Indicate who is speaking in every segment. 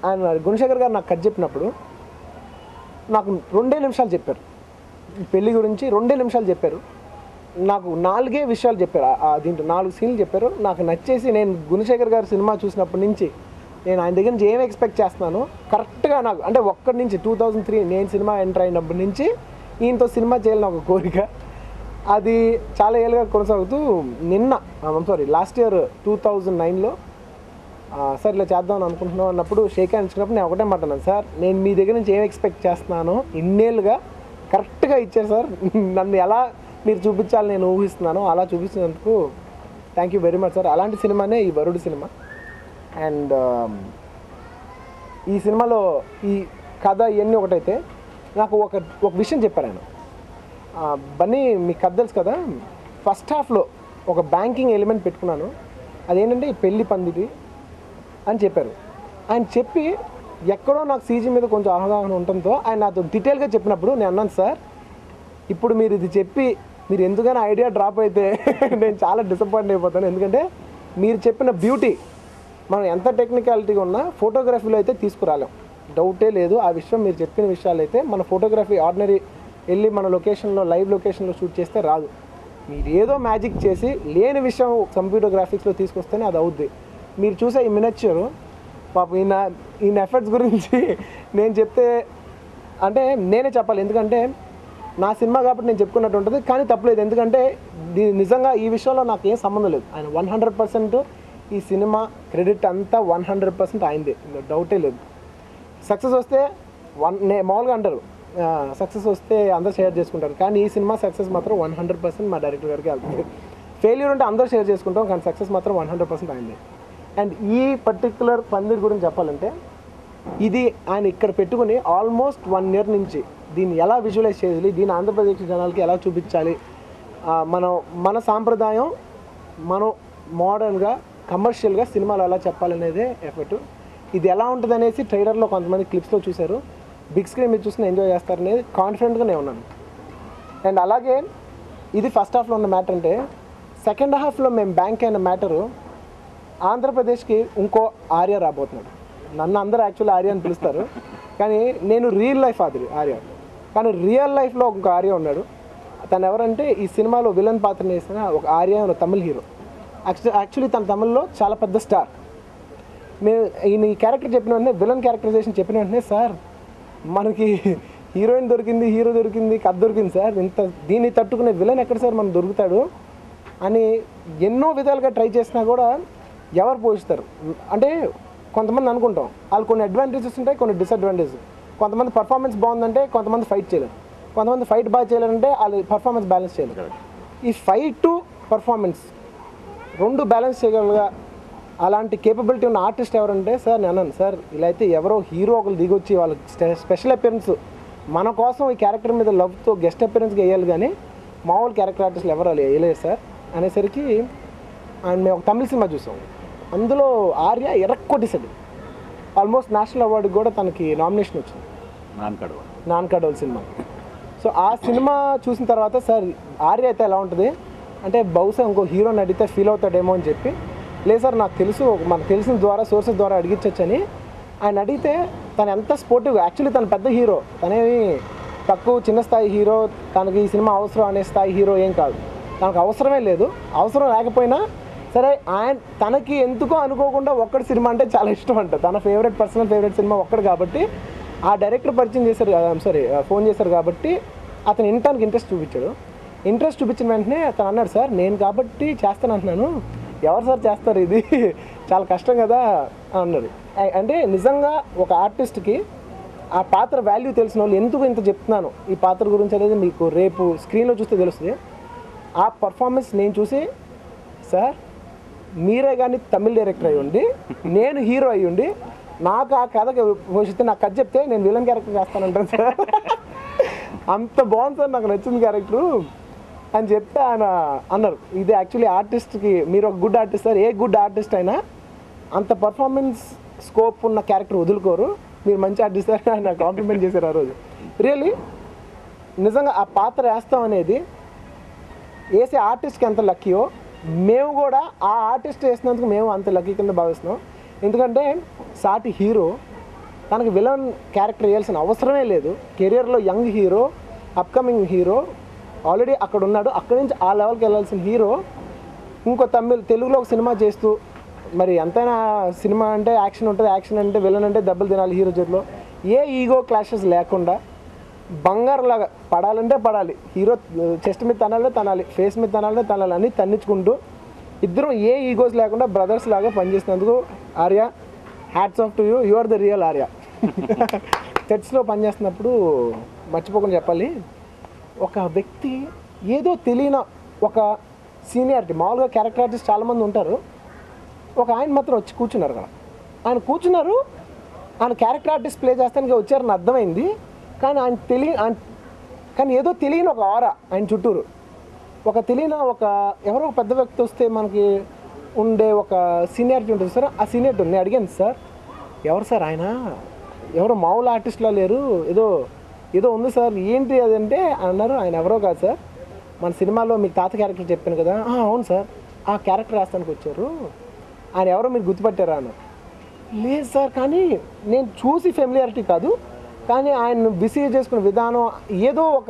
Speaker 1: ఆయన గుణశేఖర్ గారు నాకు కథ చెప్పినప్పుడు నాకు రెండే నిమిషాలు చెప్పారు ఈ పెళ్లి గురించి రెండే నిమిషాలు చెప్పారు నాకు నాలుగే విషయాలు చెప్పారు ఆ- ఆ దీంట్లో నాలుగు సీన్లు చెప్పారు నాకు నచ్చేసి నేను గుణశేఖర్ గారి సినిమా చూసినప్పటి నుంచి నేను ఆయన దగ్గర నుంచి ఏం ఎక్స్పెక్ట్ చేస్తున్నాను కరెక్ట్గా నాకు అంటే ఒక్కడి నుంచి టూ థౌజండ్ త్రీ నేను సినిమా ఎంటర్ అయినప్పటి నుంచి ఈయనతో సినిమా చేయాలని ఒక కోరిక అది చాలా ఏళ్ళుగా కొనసాగుతూ నిన్న sorry last year two thousand నైన్లో సార్ ఇలా చేద్దాం అనుకుంటున్నాం అన్నప్పుడు షేక్ హ్యాండ్ ఇచ్చినప్పుడు నేను ఒకటే మాట అన్నాను సార్ నేను మీ దగ్గర నుంచి ఏం ఎక్స్పెక్ట్ చేస్తున్నానో ఇన్నేళ్ళుగా కరెక్ట్గా ఇచ్చారు సార్ నన్ను ఎలా మీరు చూపించాలి నేను ఊహిస్తున్నానో అలా చూపించినందుకు thank you very much sir అలాంటి సినిమానే ఈ వరుడు సినిమా అండ్ ఈ సినిమాలో ఈ కథ ఇవన్నీ ఒకటైతే నాకు ఒక ఒక విషయం చెప్పారు ఆయన ఆ, బన్నీ మీకు కథ తెలుసు కదా ఫస్ట్ హాఫ్లో ఒక బ్యాంకింగ్ ఎలిమెంట్ పెట్టుకున్నాను అదేంటంటే ఈ పెళ్లి పందిది అని చెప్పారు ఆయన చెప్పి ఎక్కడో నాకు సీజీ మీద కొంచెం అవగాహన ఉండటంతో ఆయన నాతో డీటెయిల్గా చెప్పినప్పుడు నేను అన్నాను సార్ ఇప్పుడు మీరు ఇది చెప్పి మీరు ఎందుకైనా ఐడియా డ్రాప్ అయితే నేను చాలా డిసప్పాయింట్ అయిపోతాను ఎందుకంటే మీరు చెప్పిన బ్యూటీ మనం ఎంత టెక్నికాలిటీగా ఉన్నా ఫోటోగ్రఫీలో అయితే తీసుకురాలేం డౌటే లేదు ఆ విషయం మీరు చెప్పిన విషయాలు అయితే మన ఫోటోగ్రఫీ ఆర్డినరీ వెళ్ళి మన లొకేషన్లో లైవ్ లొకేషన్లో షూట్ చేస్తే రాదు మీరు ఏదో మ్యాజిక్ చేసి లేని విషయం కంప్యూటర్ గ్రాఫిక్స్లో తీసుకొస్తేనే అది అవుద్ది మీరు చూసే ఈ మినచ్చరు పాపం ఈయన ఈయన ఎఫర్ట్స్ గురించి నేను చెప్తే అంటే నేనే చెప్పాలి ఎందుకంటే నా సినిమా కాబట్టి నేను చెప్పుకున్నట్టు ఉంటుంది కానీ తప్పలేదు ఎందుకంటే దీ నిజంగా ఈ విషయంలో నాకు ఏం సంబంధం లేదు ఆయన వన్ హండ్రెడ్ పర్సెంట్ ఈ సినిమా క్రెడిట్ అంతా వన్ హండ్రెడ్ పర్సెంట్ అయిందే డౌటే లేదు సక్సెస్ వస్తే వన్ నే మామూలుగా అంటారు సక్సెస్ వస్తే అందరూ షేర్ చేసుకుంటారు కానీ ఈ సినిమా సక్సెస్ మాత్రం వన్ హండ్రెడ్ పర్సెంట్ మా డైరెక్టర్ గారికి వెళ్తుంది ఫెయిల్యూర్ అంటే అందరూ షేర్ చేసుకుంటాం కానీ సక్సెస్ మాత్రం వన్ హండ్రెడ్ పర్సెంట్ అయింది అండ్ ఈ పర్టికులర్ పందిరి గురించి చెప్పాలంటే ఇది ఆయన ఇక్కడ పెట్టుకుని ఆల్మోస్ట్ వన్ ఇయర్ నుంచి దీన్ని ఎలా విజువలైజ్ చేయాలి దీన్ని ఆంధ్రప్రదేశ్ జనాలకి ఎలా చూపించాలి ఆ, మనం మన సాంప్రదాయం మనం మోడర్న్గా కమర్షియల్గా సినిమాలో ఎలా చెప్పాలనేదే ఎఫర్ట్ ఇది ఎలా ఉంటుంది అనేసి ట్రైలర్లో కొంతమంది క్లిప్స్లో చూశారు బిగ్ స్క్రీన్ మీద చూసిన ఎంజాయ్ చేస్తారనేది కాన్ఫిడెంట్గానే ఉన్నాను అండ్ అలాగే ఇది ఫస్ట్ హాఫ్లో ఉన్న మ్యాటర్ అంటే సెకండ్ హాఫ్లో మేము బ్యాంక్ అయిన మ్యాటరు ఆంధ్రప్రదేశ్కి ఇంకో ఆర్య రాబోతున్నాడు నన్ను అందరూ యాక్చువల్లీ ఆర్య అని పిలుస్తారు కానీ నేను రియల్ లైఫ్ ఆది ఆర్య కానీ రియల్ లైఫ్లో ఇంకో ఆర్య ఉన్నాడు తను ఎవరంటే ఈ సినిమాలో విలన్ పాత్ర వేసిన ఒక ఆర్య అనే తమిళ్ హీరో యాక్చువల్లీ యాక్చువల్లీ తన తమిళ్లో చాలా పెద్ద స్టార్ మేము ఈయన ఈ క్యారెక్టర్ చెప్పిన వెంటనే విలన్ క్యారెక్టరైజేషన్ చెప్పిన వెంటనే సార్ మనకి హీరోయిన్ దొరికింది హీరో దొరికింది కథ దొరికింది సార్ ఇంత దీన్ని తట్టుకునే విలన్ ఎక్కడ సార్ మనకు దొరుకుతాడు అని ఎన్నో విధాలుగా ట్రై చేసినా కూడా ఎవరు పోషిస్తారు అంటే కొంతమంది అనుకుంటాం వాళ్ళు కొన్ని అడ్వాంటేజెస్ ఉంటాయి కొన్ని డిసడ్వాంటేజెస్ కొంతమంది పర్ఫార్మెన్స్ బాగుందంటే కొంతమంది ఫైట్ చేయలేరు కొంతమంది ఫైట్ బాగా చేయాలంటే వాళ్ళు పర్ఫార్మెన్స్ బ్యాలెన్స్ చేయలేరు ఈ ఫైట్ టు పర్ఫార్మెన్స్ రెండు బ్యాలెన్స్ చేయగలగా అలాంటి కేపబిలిటీ ఉన్న ఆర్టిస్ట్ ఎవరంటే సార్ నేను అన్నాను సార్ ఇలా అయితే ఎవరో హీరో ఒకరు దిగొచ్చి వాళ్ళకి స్పె- స్పెషల్ అపియరెన్స్ మన కోసం ఈ క్యారెక్టర్ మీద లవ్తో గెస్ట్ అపియరెన్స్గా వేయాలి కానీ మామూలు క్యారెక్టర్ ఆర్టిస్టులు ఎవరు అలా వేయలేరు సార్ అనేసరికి ఆయన మేము ఒక తమిళ సినిమా చూసాం అందులో ఆర్య ఎర్రక్కొట్టేసాడు ఆల్మోస్ట్ నేషనల్ అవార్డుకి కూడా తనకి నామినేషన్ వచ్చింది
Speaker 2: నాన్ కడవ
Speaker 1: నాన్ కడోల్ సినిమా సో ఆ సినిమా చూసిన తర్వాత సార్ ఆర్య అయితే ఎలా ఉంటుంది అంటే బహుశా ఇంకో హీరోని అడిగితే ఫీల్ అవుతాడేమో అని చెప్పి లేదు సార్ నాకు తెలుసు మనకు తెలిసిన ద్వారా సోర్సెస్ ద్వారా అడిగించవచ్చని ఆయన అడిగితే తను ఎంత స్పోర్టివ్ యాక్చువల్లీ తను పెద్ద హీరో తనేమి తక్కువ చిన్న స్థాయి హీరో తనకి ఈ సినిమా అవసరం అనే స్థాయి హీరో ఏం కాదు తనకు అవసరమే లేదు అవసరం లేకపోయినా సరే ఆయన తనకి ఎందుకో అనుకోకుండా ఒక్కడి సినిమా అంటే చాలా ఇష్టం అంట తన ఫేవరెట్ పర్సనల్ ఫేవరెట్ సినిమా ఒక్కడు కాబట్టి ఆ డైరెక్టర్ పరిచయం చేశారు సారీ ఫోన్ చేశారు కాబట్టి అతను వినటానికి ఇంట్రెస్ట్ చూపించాడు ఇంట్రెస్ట్ చూపించిన వెంటనే అతను అన్నాడు సార్ నేను కాబట్టి చేస్తాను అంటున్నాను ఎవరు సార్ చేస్తారు ఇది చాలా కష్టం కదా అని అన్నాడు అ- అంటే నిజంగా ఒక ఆర్టిస్ట్కి ఆ పాత్ర వాల్యూ తెలిసిన వాళ్ళు ఎందుకు ఇంత చెప్తున్నాను ఈ పాత్ర గురించి అనేది మీకు రేపు స్క్రీన్లో చూస్తే తెలుస్తుంది ఆ పర్ఫార్మెన్స్ నేను చూసి సార్ మీరే కానీ తమిళ డైరెక్టర్ అయ్యి ఉండి నేను హీరో అయ్యి ఉండి నాకు ఆ కథకి పోషిస్తే నాకు కథ చెప్తే నేను విలన్ క్యారెక్టర్ చేస్తానంటాను సార్ అంత బాగుంది సార్ నాకు నచ్చింది క్యారెక్టరు అని చెప్తే ఆయన అన్నారు ఇది యాక్చువల్లీ ఆర్టిస్ట్కి మీరు ఒక good artist sir a good artist అయినా అంత పర్ఫార్మెన్స్ స్కోప్ ఉన్న క్యారెక్టర్ వదులుకోరు మీరు మంచి ఆర్టిస్ట్ సార్ ఆయన కాంప్లిమెంట్ చేశారు ఆ రోజు రియలీ నిజంగా ఆ పాత్ర వేస్తాం అనేది వేసే ఆర్టిస్ట్కి ఎంత లక్కీయో మేము కూడా ఆ ఆర్టిస్ట్ వేసినందుకు మేము అంత లక్కీ కింద భావిస్తున్నాం ఎందుకంటే సాటి హీరో తనకి విలన్ క్యారెక్టర్ వేయాల్సిన అవసరమే లేదు కెరియర్లో young hero upcoming hero already అక్కడ ఉన్నాడు అక్కడి నుంచి ఆ లెవెల్కి వెళ్ళాల్సిన హీరో ఇంకో తమిళ్ తెలుగులో ఒక సినిమా చేస్తూ మరి ఎంతైనా సినిమా అంటే యాక్షన్ ఉంటుంది యాక్షన్ అంటే విలన్ అంటే దెబ్బలు తినాలి హీరో చేతిలో ఏ ఈగో క్లాషెస్ లేకుండా బంగారు లాగా పడాలంటే పడాలి హీరో చెస్ట్ మీద తనాలంటే తనాలి ఫేస్ మీద తనాలంటే తనాలి అని తన్నించుకుంటూ ఇద్దరం ఏ ఈగోస్ లేకుండా బ్రదర్స్ లాగా పనిచేసినందుకు Arya hats off to you you are the real Arya సెట్స్లో పనిచేస్తున్నప్పుడు మర్చిపోకుండా చెప్పాలి ఒక వ్యక్తి ఏదో తెలియని ఒక సీనియారిటీ మామూలుగా క్యారెక్టర్ ఆర్టిస్ట్ చాలామంది ఉంటారు ఒక ఆయన మాత్రం వచ్చి కూర్చున్నారు అక్కడ ఆయన కూర్చున్నారు ఆయన క్యారెక్టర్ ఆర్టిస్ట్ ప్లే చేస్తానికి వచ్చారని అర్థమైంది కానీ ఆయన తెలియ ఆయన కానీ ఏదో తెలియని ఒక ఆర ఆయన చుట్టూరు ఒక తెలియని ఒక ఎవరో ఒక పెద్ద వ్యక్తి వస్తే మనకి ఉండే ఒక సీనియారిటీ ఉంటుంది సార్ ఆ సీనియారిటీ ఉంది నేను అడిగాను సార్ ఎవరు సార్ ఆయన ఎవరో మామూలు ఆర్టిస్ట్లా లేరు ఏదో ఏదో ఉంది సార్ ఏంటి అదంటే అన్నారు ఆయన ఎవరో కాదు సార్ మన సినిమాలో మీకు తాత క్యారెక్టర్ చెప్పాను కదా "ఆ, అవును సార్ ఆ క్యారెక్టర్ రాస్తానికి వచ్చారు ఆయన ఎవరో మీరు గుర్తుపట్టారా అన్నారు లేదు సార్ కానీ నేను చూసి ఫెమిలియారిటీ కాదు కానీ ఆయన బిసీ చేసుకునే విధానం ఏదో ఒక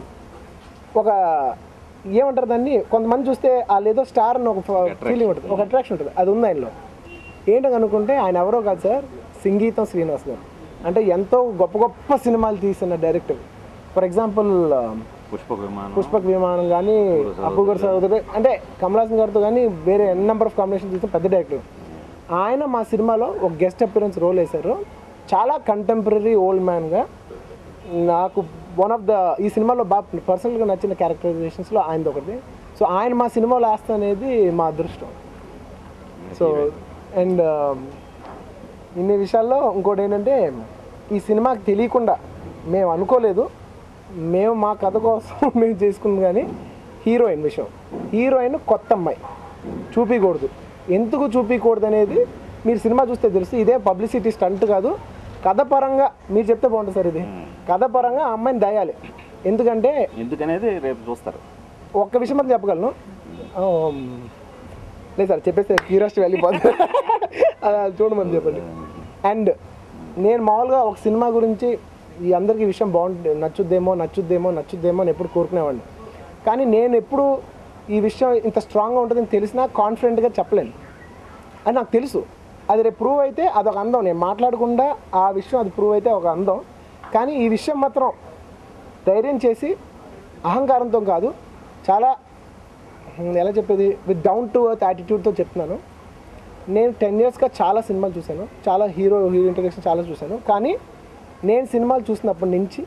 Speaker 1: ఒక ఏమంటారు దాన్ని కొంతమంది చూస్తే వాళ్ళు ఏదో స్టార్ అని ఒక ఫీలింగ్ ఉంటుంది ఒక అట్రాక్షన్ ఉంటుంది అది ఉంది ఆయనలో ఏంటని అనుకుంటే ఆయన ఎవరో కాదు సార్ సంగీతం శ్రీనివాస్ గారు అంటే ఎంతో గొప్ప గొప్ప సినిమాలు తీసిన డైరెక్టర్ ఫర్ ఎగ్జాంపుల్
Speaker 2: పుష్పక విమానం
Speaker 1: పుష్పక్ విమానం కానీ అప్పు గారు సోదరు అంటే కమలాసన్ గారితో కానీ వేరే ఎన్ నెంబర్ ఆఫ్ కాంబినేషన్ తీసిన పెద్ద డైరెక్టర్ ఆయన మా సినిమాలో ఒక గెస్ట్ అపిరెన్స్ రోల్ వేశారు చాలా కంటెంపరీ ఓల్డ్ మ్యాన్గా నాకు వన్ ఆఫ్ ద ఈ సినిమాలో బాగా పర్సనల్గా నచ్చిన క్యారెక్టరైజేషన్స్లో ఆయనది ఒకటి సో ఆయన మా సినిమాలో వేస్తా అనేది మా అదృష్టం సో అండ్ ఇన్ని విషయాల్లో ఇంకోటి ఏంటంటే ఈ సినిమాకి తెలియకుండా మేము అనుకోలేదు మేము మా కథ కోసం మేము చేసుకుంది కానీ హీరోయిన్ విషయం హీరోయిన్ కొత్త అమ్మాయి చూపించకూడదు ఎందుకు చూపించకూడదు అనేది మీరు సినిమా చూస్తే తెలుసు ఇదే పబ్లిసిటీ స్టంట్ కాదు కథ పరంగా మీరు చెప్తే బాగుంటుంది సార్ ఇది కథ పరంగా ఆ అమ్మాయిని దయాలి ఎందుకంటే
Speaker 2: ఎందుకనేది రేపు చూస్తారు
Speaker 1: ఒక్క విషయం మాత్రం చెప్పగలను ఆమ్, లేదు సార్ చెప్పేస్తే క్యూరియాసిటీ వెళ్ళిపోతుంది అలా చూడమని చెప్పండి అండ్ నేను మామూలుగా ఒక సినిమా గురించి ఈ అందరికీ ఈ విషయం బాగుంటుంది నచ్చుద్దేమో నచ్చుద్దేమో నచ్చుద్దేమో అని ఎప్పుడు కోరుకునేవాడిని కానీ నేను ఎప్పుడు ఈ విషయం ఇంత స్ట్రాంగ్గా ఉంటుందని తెలిసినా కాన్ఫిడెంట్గా చెప్పలేను అది నాకు తెలుసు అది రేపు ప్రూవ్ అయితే అదొక అందం నేను మాట్లాడకుండా ఆ విషయం అది ప్రూవ్ అయితే ఒక అందం కానీ ఈ విషయం మాత్రం ధైర్యం చేసి అహంకారంతో కాదు చాలా ఉమ్, ఎలా చెప్పేది విత్ డౌన్ టు ఎర్త్ యాటిట్యూడ్తో చెప్తున్నాను నేను టెన్ ఇయర్స్గా చాలా సినిమాలు చూశాను చాలా హీరో హీరో ఇంట్రడక్షన్ చాలా చూశాను కానీ నేను సినిమాలు చూసినప్పటి నుంచి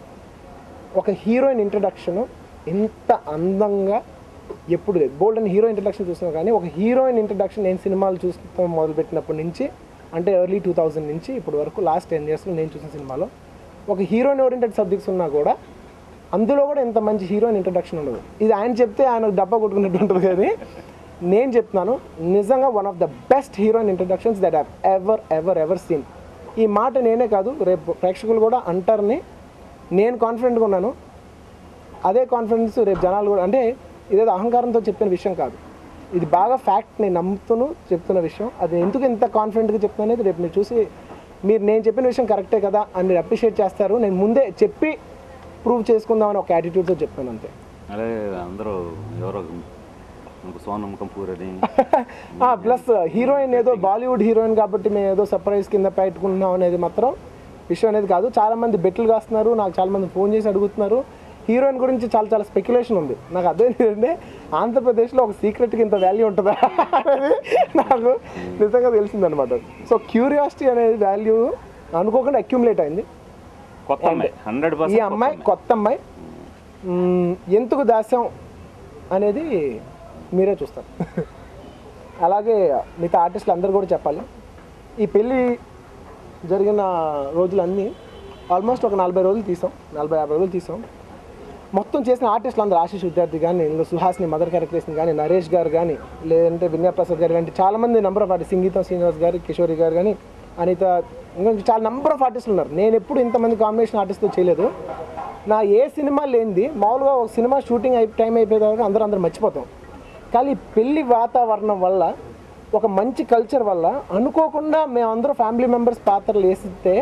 Speaker 1: ఒక హీరోయిన్ ఇంట్రడక్షన్ ఎంత అందంగా ఎప్పుడు లేదు గోల్డెన్ హీరో ఇంట్రడక్షన్ చూస్తున్నాను కానీ ఒక హీరోయిన్ ఇంట్రడక్షన్ నేను సినిమాలు చూస్తాం మొదలుపెట్టినప్పటి నుంచి అంటే ఎర్లీ టూ థౌజండ్ నుంచి ఇప్పటి వరకు లాస్ట్ టెన్ ఇయర్స్లో నేను చూసిన సినిమాలో ఒక హీరోయిన్ ఓరియంటెడ్ సబ్జెక్ట్స్ ఉన్నా కూడా అందులో కూడా ఇంత మంచి హీరోయిన్ ఇంట్రడక్షన్ ఉండదు ఇది ఆయన చెప్తే ఆయన డబ్బా కొట్టుకున్నట్టు ఉంటుంది కానీ నేను చెప్తున్నాను నిజంగా one of the best heroine introductions that have ever ever ever seen ఈ మాట నేనే కాదు రేపు ప్రేక్షకులు కూడా అంటారని నేను కాన్ఫిడెంట్గా ఉన్నాను అదే కాన్ఫిడెన్స్ రేపు జనాలు కూడా అంటే ఇదేదో అహంకారంతో చెప్పిన విషయం కాదు ఇది బాగా ఫ్యాక్ట్ నేను నమ్ముతూను చెప్తున్న విషయం అది ఎందుకు ఇంత కాన్ఫిడెంట్గా చెప్తున్నా అనేది రేపు మీరు చూసి మీరు నేను చెప్పిన విషయం కరెక్టే కదా అని మీరు అప్రిషియేట్ చేస్తారు నేను ముందే చెప్పి ప్రూవ్ చేసుకుందామని ఒక యాటిట్యూడ్తో చెప్తాను అంతే
Speaker 2: అదే అందరూ ఎవరో ఇంకో సోనం కపూర్ అని
Speaker 1: ప్లస్ హీరోయిన్ ఏదో బాలీవుడ్ హీరోయిన్ కాబట్టి మేము ఏదో సర్ప్రైజ్ కింద పెట్టుకుంటున్నాం అనేది మాత్రం విషయం అనేది కాదు చాలా మంది బెట్లు కాస్తున్నారు నాకు చాలా మంది ఫోన్ చేసి అడుగుతున్నారు హీరోయిన్ గురించి చాలా చాలా స్పెక్యులేషన్ ఉంది నాకు అర్థం ఏంటంటే ఆంధ్రప్రదేశ్లో ఒక సీక్రెట్కి ఇంత వాల్యూ ఉంటుందా అనేది నాకు నిజంగా తెలిసిందనమాట సో క్యూరియాసిటీ అనేది వాల్యూ అనుకోకుండా అక్యుములేట్ అయింది
Speaker 2: కొత్త అమ్మాయి హండ్రెడ్
Speaker 1: ఈ
Speaker 2: పర్సెంట్
Speaker 1: అమ్మాయి కొత్త అమ్మాయి మ్మ్, ఎందుకు దాస్యం అనేది మీరే చూస్తారు అలాగే మిగతా ఆర్టిస్టులు అందరూ కూడా చెప్పాలి ఈ పెళ్ళి జరిగిన రోజులన్నీ ఆల్మోస్ట్ ఒక నలభై రోజులు తీసాం నలభై యాభై రోజులు తీసాం మొత్తం చేసిన ఆర్టిస్టులు అందరూ ఆశీష్ విద్యార్థి కానీ ఇందులో సుహాస్ని మదర్ క్యారెక్టరేషన్ కానీ నరేష్ గారు కానీ లేదంటే వినయ్ ప్రసాద్ గారు కానీ చాలామంది నెంబర్ ఆఫ్ ఆర్టిస్ట్ సంగీతం శ్రీనివాస్ గారు కిషోరి గారు కానీ అనిత ఇంకా చాలా నెంబర్ ఆఫ్ ఆర్టిస్టులు ఉన్నారు నేను ఎప్పుడు ఇంతమంది కాంబినేషన్ ఆర్టిస్ట్తో చేయలేదు నా ఏ సినిమా లేనిది మామూలుగా ఒక సినిమా షూటింగ్ అయి టైం అయిపోయే వరకు అందరూ అందరూ మర్చిపోతాం కానీ ఈ పెళ్లి వాతావరణం వల్ల ఒక మంచి కల్చర్ వల్ల అనుకోకుండా మేమందరూ ఫ్యామిలీ మెంబర్స్ పాత్రలు వేసితే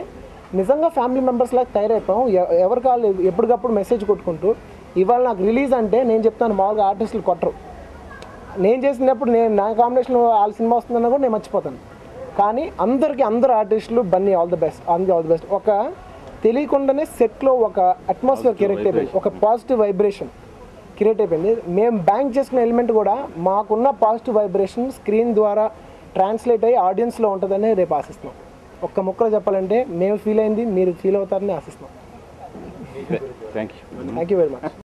Speaker 1: నిజంగా ఫ్యామిలీ మెంబర్స్ లాగా తయారైపోయాం ఎ- ఎవరి కాళ్ళు ఎప్పటికప్పుడు మెసేజ్ కొట్టుకుంటూ ఇవాళ నాకు రిలీజ్ అంటే నేను చెప్తాను మామూలుగా ఆర్టిస్టులు కొట్టరు నేను చేసినప్పుడు నేను నా కాంబినేషన్ వాళ్ళ సినిమా వస్తుందన్నా కూడా నేను మర్చిపోతాను కానీ అందరికీ అందరు ఆర్టిస్టులు బన్నీ ఆల్ ద బెస్ట్ అన్ని ఆల్ ద బెస్ట్ ఒక తెలియకుండానే సెట్లో ఒక అట్మాస్ఫియర్ క్రియేట్ అయిపోయింది ఒక పాజిటివ్ వైబ్రేషన్ క్రియేట్ అయిపోయింది మేము బ్యాంక్ చేసుకున్న ఎలిమెంట్ కూడా మాకున్న పాజిటివ్ వైబ్రేషన్ స్క్రీన్ ద్వారా ట్రాన్స్లేట్ అయ్యి ఆడియన్స్లో ఉంటుందని రేపు ఆశిస్తున్నాం ఒక్క ముక్కలో చెప్పాలంటే మేము ఫీల్ అయింది మీరు ఫీల్ అవుతారని ఆశిస్తున్నాం
Speaker 2: thank you
Speaker 1: thank you very much